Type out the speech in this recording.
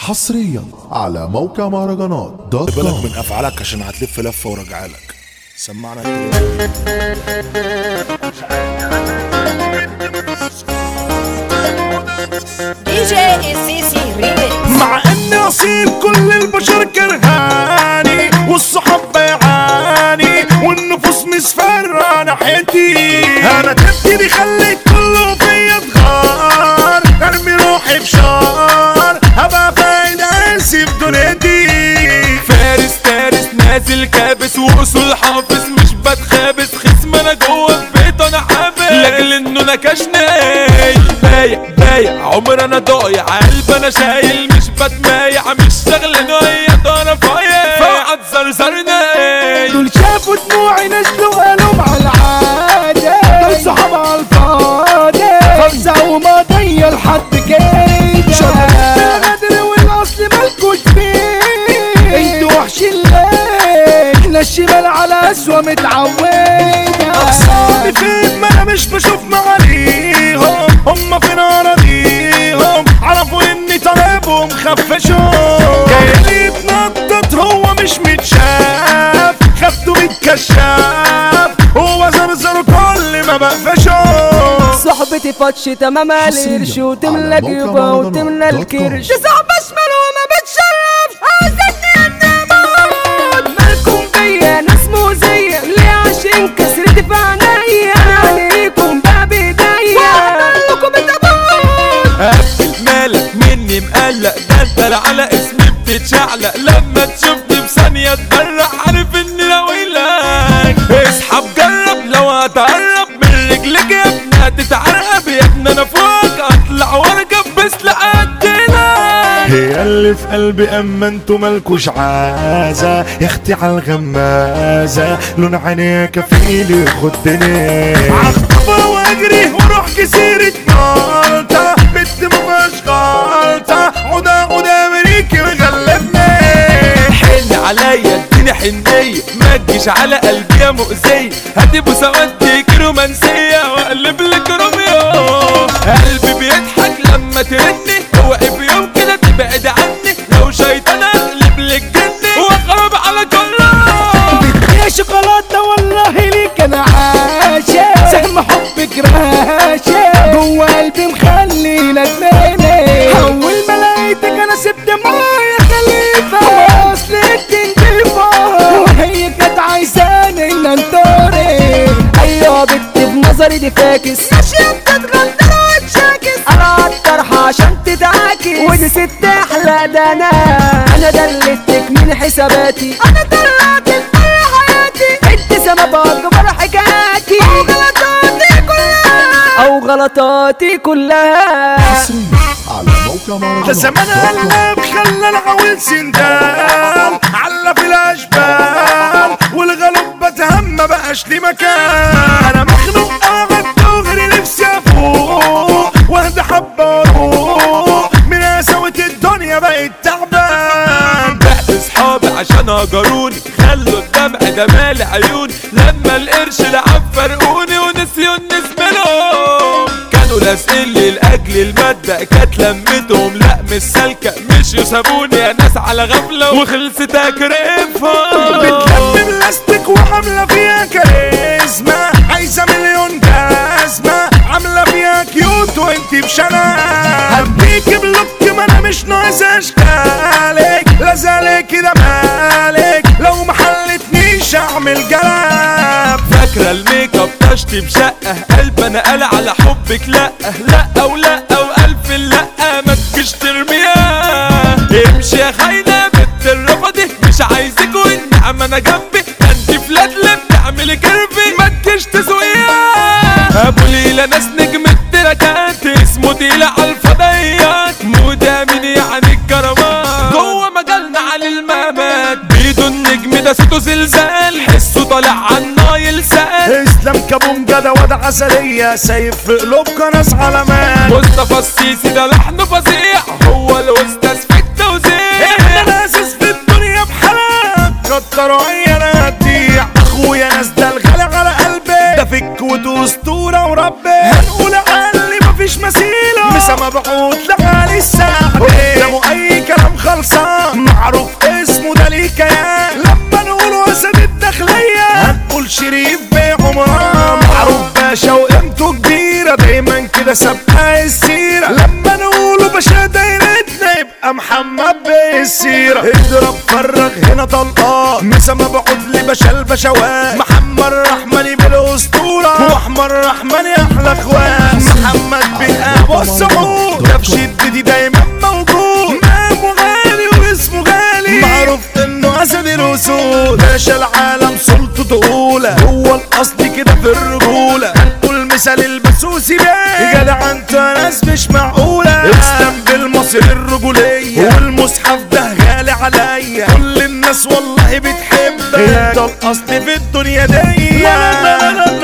حصريا على موقع مهرجانات دوت بالك كوم من افعالك عشان هتلف لفه وراجعلك سمعنا التليفون دي جي السيسي ريميكس مع اني اصيل كل البشر كرهاني والصحاب بيعاني والنفوس مصفرة ناحيتي انا تفكيري خليت كله فيا اتغار ارمي روحي بشار هبقى فايد اسي في دنيتي فارس تارس نازل كابس واصول حافظ مش بتخابس خصم انا جوه في بيت انا حابس لاجل انه نكشني بايع بايع عمر انا ضايع قلب انا شايل مش بتمايع مش شغل نوية انا فايع فقعد زرزرني دول شافوا دموعي نزلوا قالوا على العادة دول صحاب على الفاضي خمسة ومضية لحد كده شغل غدر والاصل مالكوش فيه انتوا وحشين ليه احنا الشمال على اسوأ متعودة اقصاني فين ما انا مش بشوف معاليهم هم فين اراضيهم عرفوا اني طالبهم خفشوا جاي لي يتنطط هو مش متشاف خدته بالكشاف هو زرزر كل ما بقفشه صحبتي فتش تمام حصرياً القرش على وتملى موقع جيوبها مهرجانات وتملى دوت كوم. الكرش صحبة شمال وما بتشرفش عاوزتني اني اموت مالكم بيا ناس مؤذية ليه عشان كسرتي في عينيا انا عليكم بقى بايديا واعمل لكم التابوت قفل مالك مني مقلق ده انت على اسمي بتتشعلق لما تشوفني بثانية تبرق عارف اني لويلك اسحب جرب لو هتقرب من رجلك يا ابني هتتعرقب يا ابني انا فوق اطلع واركب بس لقدنا هي اللي في قلبي اما انتوا مالكوش عازة يا اختي على الغمازة لون عينيك كفيل يخدني عخطبة واجري واروح جزيرة مالطا بنت مفيهاش غلطة عدا عدا امريكي مغلبني حن عليا اديني حنية ما تجيش على قلبي يا مؤذية هاتي بوسواتك رومانسية واقلب لك روميو قلبي بيضحك لما ترني اوعي في يوم كده تبعد عني لو شيطان اقلب لك جني واخرب على كله يا شوكولاتة والله ليك انا عاشق سهم حبك راشق جوه قلبي مخلي ندماني اول ما لقيتك انا سبت مايا خليفة اصل انت نضيفة وهي كانت عايزاني ان انطري ايوه بنت بنظري دي فاكس ماشية بتتغدر وتشاكس انا الطرحة عشان تدعاكس ودي ست احلى ده انا انا دلتك من حساباتي انا طلعت الفرح حياتي انت سما باكبر حكاياتي او غلطاتي كلها او غلطاتي كلها حصريا على موقع ده مهرجانات زمان دوت كوم. قلب خلى العويل سندان على في الاشبال والغلب بتهم ما بقاش لي مكان انا مخنوق قاعد دغري نفسي افوق واهدى حبه واروق من قساوة الدنيا بقيت تعبان بعت اصحابي عشان هجروني خلوا الدمع ده مال عيوني لما القرش لعب فرقوني ونسيوا الناس منهم كانوا لازقين لي لاجل الماده كانت لمتهم لا مش سالكه مش يسابوني يا ناس على غفله وخلصت اكرفهم بتلم بلاستيك وعاملة فيها كاريزما عايزة مليون جزمة عاملة فيها كيوت وانت بشنب هديك بلوك ما انا مش ناقص اشكالك لا زالك كده مالك لو ما حلتنيش اعمل جلب فاكرة الميك اب طشت بشقة قلب انا قال على حبك لا لا ولا والف لا ما تجيش ترميها امشي يا خاينة بنت الرفضي مش عايزك والنعم انا جنبي انت فلات اللي بتعملي كيرفي ما تجيش تسويها ابو ليلى ناس نجم التراكات اسمه تقيلة على الفضيات مودا مين يعني الكرامات جوه مجالنا على الممات بيدو النجم ده صوته زلزال حسه طالع عنا يلسال اسلام كابونجا ده واد عسلية سايب في قلوبكم ناس علامات مصطفى السيسي ده لحن فظيع هو الاستاذ في التوزيع احنا ناسس في الدنيا بحالات كتروا عينا هتضيع اخويا ناس ده الغالي على قلبي ده فك ودو اسطوره وربي هنقول علي مفيش مثيله مسا مبعوث لعالي الساعه قدامه اي كلام سابقة السيرة لما نقوله باشا دايرتنا يبقى محمد بالسيرة اضرب فرغ هنا طلقات مسا مبعوث لباشا البشوات محمد رحمني بالاسطورة واحمد رحمني احلى اخوات محمد بن ابو السعود ده في شدتي دايما موجود مقامه غالي واسمه غالي معروف انه اسد الاسود باشا العالم سلطته اولى هو الاصل كده في الرجولة هنقول مثال البسوسي بيه جدع انت ناس مش معقولة اسلام بالمصري الرجولية والمصحف ده غالي عليا كل الناس والله بتحبك انت الاصل في الدنيا دي لا لا لا لا